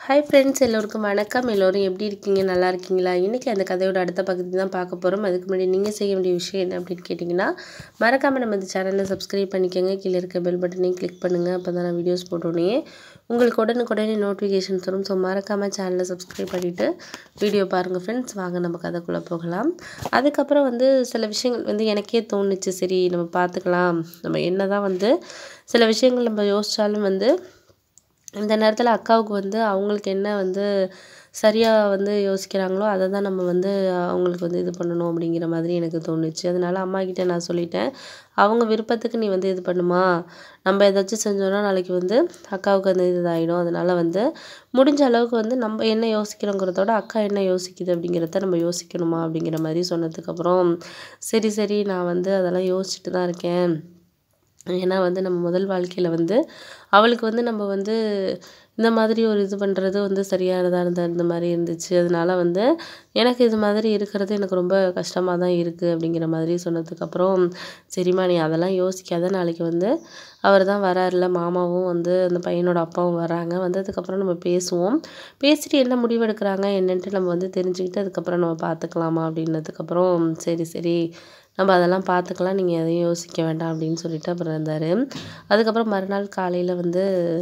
hi friends எல்லோருக்கும் வணக்கம் எல்லோரும் எப்படி இருக்கீங்க நல்லா இருக்கீங்களா இன்றைக்கி அந்த கதையோட அடுத்த பகுதி தான் பார்க்க போகிறோம் அதுக்கு முன்னாடி நீங்கள் செய்ய வேண்டிய விஷயம் என்ன அப்படின்னு கேட்டிங்கன்னா மறக்காமல் நம்ம இந்த சேனலை சப்ஸ்கிரைப் பண்ணிக்கோங்க கீழே இருக்க பெல் பட்டனையும் கிளிக் பண்ணுங்கள் அப்போ தான் நான் வீடியோஸ் போட்டோன்னே உங்களுக்கு உடனுக்குடனே நோட்டிஃபிகேஷன்ஸ் வரும் ஸோ மறக்காமல் சேனலை சப்ஸ்கிரைப் பண்ணிவிட்டு வீடியோ பாருங்கள் ஃப்ரெண்ட்ஸ் வாங்க நம்ம கதைக்குள்ளே போகலாம் அதுக்கப்புறம் வந்து சில விஷயங்கள் வந்து எனக்கே தோணுச்சு சரி நம்ம பார்த்துக்கலாம் நம்ம என்ன தான் வந்து சில விஷயங்கள் நம்ம யோசித்தாலும் வந்து இந்த நேரத்தில் அக்காவுக்கு வந்து அவங்களுக்கு என்ன வந்து சரியாக வந்து யோசிக்கிறாங்களோ அதை தான் நம்ம வந்து அவங்களுக்கு வந்து இது பண்ணணும் அப்படிங்கிற மாதிரி எனக்கு தோணுச்சு அதனால அம்மா கிட்ட நான் சொல்லிட்டேன் அவங்க விருப்பத்துக்கு நீ வந்து இது பண்ணுமா நம்ம ஏதாச்சும் செஞ்சோன்னா நாளைக்கு வந்து அக்காவுக்கு அந்த இது இதாகிடும் அதனால் வந்து முடிஞ்ச அளவுக்கு வந்து நம்ம என்ன யோசிக்கிறோங்கிறதோட அக்கா என்ன யோசிக்குது அப்படிங்கிறத நம்ம யோசிக்கணுமா அப்படிங்கிற மாதிரி சொன்னதுக்கப்புறம் சரி சரி நான் வந்து அதெல்லாம் யோசிச்சுட்டு தான் இருக்கேன் ஏன்னா வந்து நம்ம முதல் வாழ்க்கையில் வந்து அவளுக்கு வந்து நம்ம வந்து இந்த மாதிரி ஒரு இது பண்ணுறது வந்து சரியானதாக இருந்த இந்த மாதிரி இருந்துச்சு அதனால வந்து எனக்கு இது மாதிரி இருக்கிறது எனக்கு ரொம்ப கஷ்டமாக தான் இருக்குது அப்படிங்கிற மாதிரி சொன்னதுக்கப்புறம் சரிம்மா நீ அதெல்லாம் யோசிக்காத நாளைக்கு வந்து அவர் தான் வராருல மாமாவும் வந்து அந்த பையனோட அப்பாவும் வராங்க வந்ததுக்கப்புறம் நம்ம பேசுவோம் பேசிட்டு என்ன முடிவு எடுக்கிறாங்க என்னன்ட்டு நம்ம வந்து தெரிஞ்சுக்கிட்டு அதுக்கப்புறம் நம்ம பார்த்துக்கலாமா அப்படின்னதுக்கப்புறம் சரி சரி நம்ம அதெல்லாம் பார்த்துக்கலாம் நீங்கள் எதையும் யோசிக்க வேண்டாம் அப்படின்னு சொல்லிட்டு அப்புறம் இருந்தார் அதுக்கப்புறம் மறுநாள் காலையில் வந்து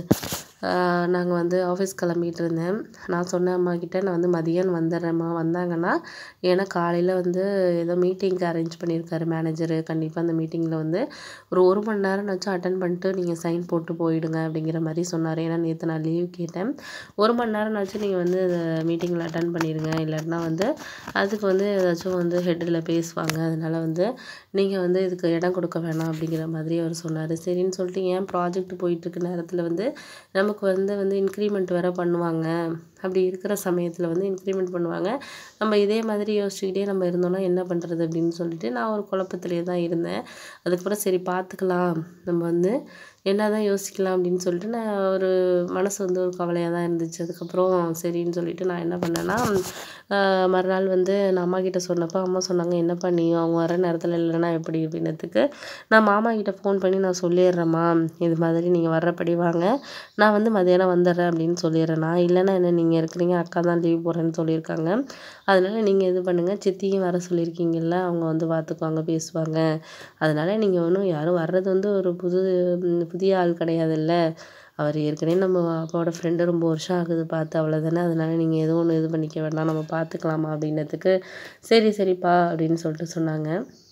நாங்கள் வந்து ஆஃபீஸ் கிளம்பிட்டு இருந்தேன் நான் சொன்னேன் அம்மா கிட்ட நான் வந்து மதியானம் வந்துடுறேம்மா வந்தாங்கன்னா ஏன்னா காலையில் வந்து ஏதோ மீட்டிங்க்கு அரேஞ்ச் பண்ணியிருக்காரு மேனேஜரு கண்டிப்பாக அந்த மீட்டிங்கில் வந்து ஒரு ஒரு மணி நேரம் வச்சு அட்டன் பண்ணிட்டு நீங்கள் சைன் போட்டு போயிடுங்க அப்படிங்கிற மாதிரி சொன்னார் ஏன்னா நேற்று நான் லீவ் கேட்டேன் ஒரு மணி நேரம் வச்சு நீங்கள் வந்து மீட்டிங்கில் அட்டன் பண்ணிடுங்க இல்லாட்டினா வந்து அதுக்கு வந்து ஏதாச்சும் வந்து ஹெட்டில் பேசுவாங்க அதனால் வந்து நீங்கள் வந்து இதுக்கு இடம் கொடுக்க வேணாம் அப்படிங்கிற மாதிரி அவர் சொன்னார் சரின்னு சொல்லிட்டு ஏன் ப்ராஜெக்ட் போயிட்டுருக்க நேரத்தில் வந்து நமக்கு வந்து வந்து இன்க்ரிமெண்ட் வேறு பண்ணுவாங்க அப்படி இருக்கிற சமயத்தில் வந்து இன்க்ரிமெண்ட் பண்ணுவாங்க நம்ம இதே மாதிரி யோசிச்சுக்கிட்டே நம்ம இருந்தோம்னா என்ன பண்ணுறது அப்படின்னு சொல்லிட்டு நான் ஒரு குழப்பத்திலே தான் இருந்தேன் அதுக்கப்புறம் சரி பார்த்துக்கலாம் நம்ம வந்து என்ன தான் யோசிக்கலாம் அப்படின்னு சொல்லிட்டு நான் ஒரு மனசு வந்து ஒரு கவலையாக தான் இருந்துச்சு அதுக்கப்புறம் சரின்னு சொல்லிட்டு நான் என்ன பண்ணேன்னா மறுநாள் வந்து நான் அம்மா கிட்ட சொன்னப்போ அம்மா சொன்னாங்க என்ன பண்ணி அவங்க வர நேரத்தில் இல்லைன்னா எப்படி அப்படின்னதுக்கு நான் மாமா கிட்ட ஃபோன் பண்ணி நான் சொல்லிடுறேம்மா இது மாதிரி நீங்கள் வர்றபடி வாங்க நான் வந்து மதியானம் வந்துடுறேன் அப்படின்னு சொல்லிடுறேன் நான் இல்லைன்னா என்ன நீங்கள் இருக்கிறீங்க அக்கா தான் லீவ் போடுறேன்னு சொல்லியிருக்காங்க அதனால் நீங்கள் இது பண்ணுங்கள் சித்தியும் வர சொல்லியிருக்கீங்கல்ல அவங்க வந்து பார்த்துக்குவாங்க பேசுவாங்க அதனால் நீங்கள் ஒன்றும் யாரும் வர்றது வந்து ஒரு புது புதிய ஆள் கிடையாதுல்ல அவர் ஏற்கனவே நம்ம அப்பாவோட ஃப்ரெண்டு ரொம்ப வருஷம் ஆகுது பார்த்து அவ்வளோதானே அதனால் நீங்கள் எதுவும் ஒன்று இது பண்ணிக்க வேண்டாம் நம்ம பார்த்துக்கலாமா அப்படின்னதுக்கு சரி சரிப்பா அப்படின்னு சொல்லிட்டு சொன்னாங்க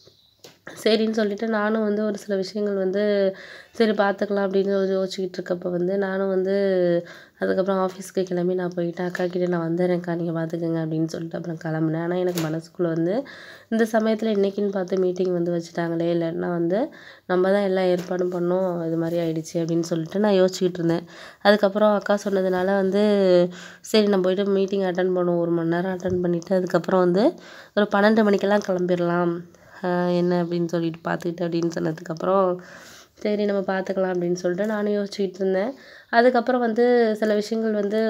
சரின்னு சொல்லிட்டு நானும் வந்து ஒரு சில விஷயங்கள் வந்து சரி பார்த்துக்கலாம் அப்படின்னு யோசிச்சுக்கிட்டு இருக்கப்போ வந்து நானும் வந்து அதுக்கப்புறம் ஆஃபீஸ்க்கு கிளம்பி நான் போயிட்டேன் அக்கா கிட்டே நான் வந்துடுறேன்க்கா நீங்கள் பார்த்துக்கங்க அப்படின்னு சொல்லிட்டு அப்புறம் கிளம்புனேன் ஆனால் எனக்கு மனசுக்குள்ளே வந்து இந்த சமயத்தில் இன்றைக்கின்னு பார்த்து மீட்டிங் வந்து வச்சுட்டாங்களே இல்லைன்னா வந்து நம்ம தான் எல்லா ஏற்பாடும் பண்ணோம் இது மாதிரி ஆயிடுச்சு அப்படின்னு சொல்லிட்டு நான் யோசிச்சுக்கிட்டு இருந்தேன் அதுக்கப்புறம் அக்கா சொன்னதுனால வந்து சரி நம்ம போய்ட்டு மீட்டிங் அட்டன் பண்ணுவோம் ஒரு மணி நேரம் அட்டன் பண்ணிவிட்டு அதுக்கப்புறம் வந்து ஒரு பன்னெண்டு மணிக்கெல்லாம் கிளம்பிடலாம் என்ன அப்படின்னு சொல்லிட்டு பார்த்துக்கிட்டு அப்படின்னு சொன்னதுக்கப்புறம் சரி நம்ம பார்த்துக்கலாம் அப்படின்னு சொல்லிட்டு நானும் யோசிச்சுக்கிட்டு இருந்தேன் அதுக்கப்புறம் வந்து சில விஷயங்கள் வந்து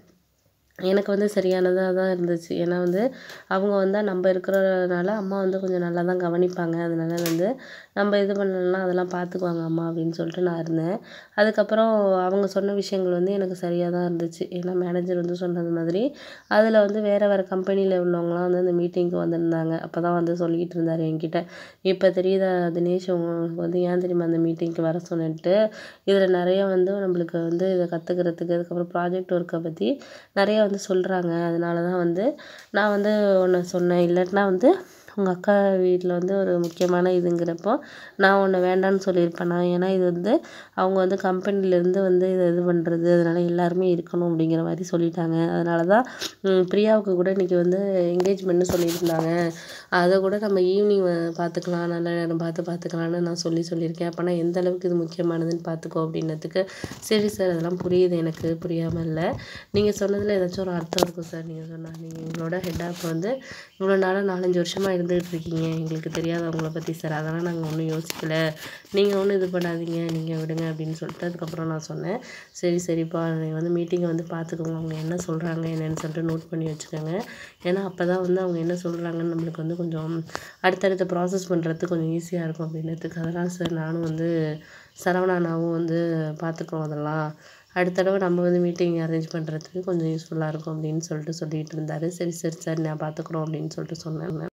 எனக்கு வந்து சரியானதாக தான் இருந்துச்சு ஏன்னா வந்து அவங்க வந்தால் நம்ம இருக்கிறனால அம்மா வந்து கொஞ்சம் நல்லா தான் கவனிப்பாங்க அதனால வந்து நம்ம இது பண்ணலன்னா அதெல்லாம் பார்த்துக்குவாங்க அம்மா அப்படின்னு சொல்லிட்டு நான் இருந்தேன் அதுக்கப்புறம் அவங்க சொன்ன விஷயங்கள் வந்து எனக்கு சரியாக தான் இருந்துச்சு ஏன்னா மேனேஜர் வந்து சொன்னது மாதிரி அதில் வந்து வேறு வேறு கம்பெனியில் உள்ளவங்களாம் வந்து அந்த மீட்டிங்க்கு வந்திருந்தாங்க அப்போ தான் வந்து சொல்லிக்கிட்டு இருந்தார் என்கிட்ட இப்போ தெரியுதா தினேஷ் உங்களுக்கு வந்து ஏன் தெரியுமா அந்த மீட்டிங்க்கு வர சொன்னிட்டு இதில் நிறைய வந்து நம்மளுக்கு வந்து இதை கற்றுக்கிறதுக்கு அதுக்கப்புறம் ப்ராஜெக்ட் ஒர்க்கை பற்றி நிறைய வந்து சொல்கிறாங்க அதனால தான் வந்து நான் வந்து ஒன்று சொன்னேன் இல்லாட்டினா வந்து உங்கள் அக்கா வீட்டில் வந்து ஒரு முக்கியமான இதுங்கிறப்போ நான் ஒன்று வேண்டான்னு சொல்லியிருப்பேனா ஏன்னா இது வந்து அவங்க வந்து கம்பெனிலேருந்து வந்து இதை இது பண்ணுறது அதனால் எல்லாருமே இருக்கணும் அப்படிங்கிற மாதிரி சொல்லிட்டாங்க அதனால தான் பிரியாவுக்கு கூட இன்றைக்கி வந்து என்கேஜ்மெண்ட்னு சொல்லியிருந்தாங்க அதை கூட நம்ம ஈவினிங் பார்த்துக்கலாம் நல்ல நேரம் பார்த்து பார்த்துக்கலான்னு நான் சொல்லி சொல்லியிருக்கேன் அப்போனா எந்த அளவுக்கு இது முக்கியமானதுன்னு பார்த்துக்கோ அப்படின்னதுக்கு சரி சார் அதெல்லாம் புரியுது எனக்கு புரியாமல் இல்லை நீங்கள் சொன்னதில் ஏதாச்சும் ஒரு அர்த்தம் இருக்கும் சார் நீங்கள் சொன்னால் நீங்கள் எங்களோட ஹெட் ஆஃப் வந்து இவ்வளோ நாளாக நாலஞ்சு வருஷமாக இருந்துகிட்டு இருக்கீங்க எங்களுக்கு தெரியாது அவங்கள பற்றி சார் அதெல்லாம் நாங்கள் ஒன்றும் யோசிக்கலை நீங்கள் ஒன்றும் இது பண்ணாதீங்க நீங்கள் விடுங்க அப்படின்னு சொல்லிட்டு அதுக்கப்புறம் நான் சொன்னேன் சரி சரிப்பா நீங்கள் வந்து மீட்டிங்கை வந்து பார்த்துக்கோங்க அவங்க என்ன சொல்கிறாங்க என்னென்னு சொல்லிட்டு நோட் பண்ணி வச்சுக்கோங்க ஏன்னா அப்போ தான் வந்து அவங்க என்ன சொல்கிறாங்கன்னு நம்மளுக்கு வந்து கொஞ்சம் அடுத்தடுத்த ப்ராசஸ் பண்ணுறதுக்கு கொஞ்சம் ஈஸியாக இருக்கும் அப்படின்னதுக்கு அதெல்லாம் சார் நானும் வந்து சரவணா அண்ணாவும் வந்து பார்த்துக்குறோம் அதெல்லாம் அடுத்த தடவை நம்ம வந்து மீட்டிங் அரேஞ்ச் பண்ணுறதுக்கு கொஞ்சம் யூஸ்ஃபுல்லாக இருக்கும் அப்படின்னு சொல்லிட்டு சொல்லிட்டு இருந்தார் சரி சரி சார் நான் பார்த்துக்குறோம் அப்படின்னு சொல்லிட்டு சொன்னேன்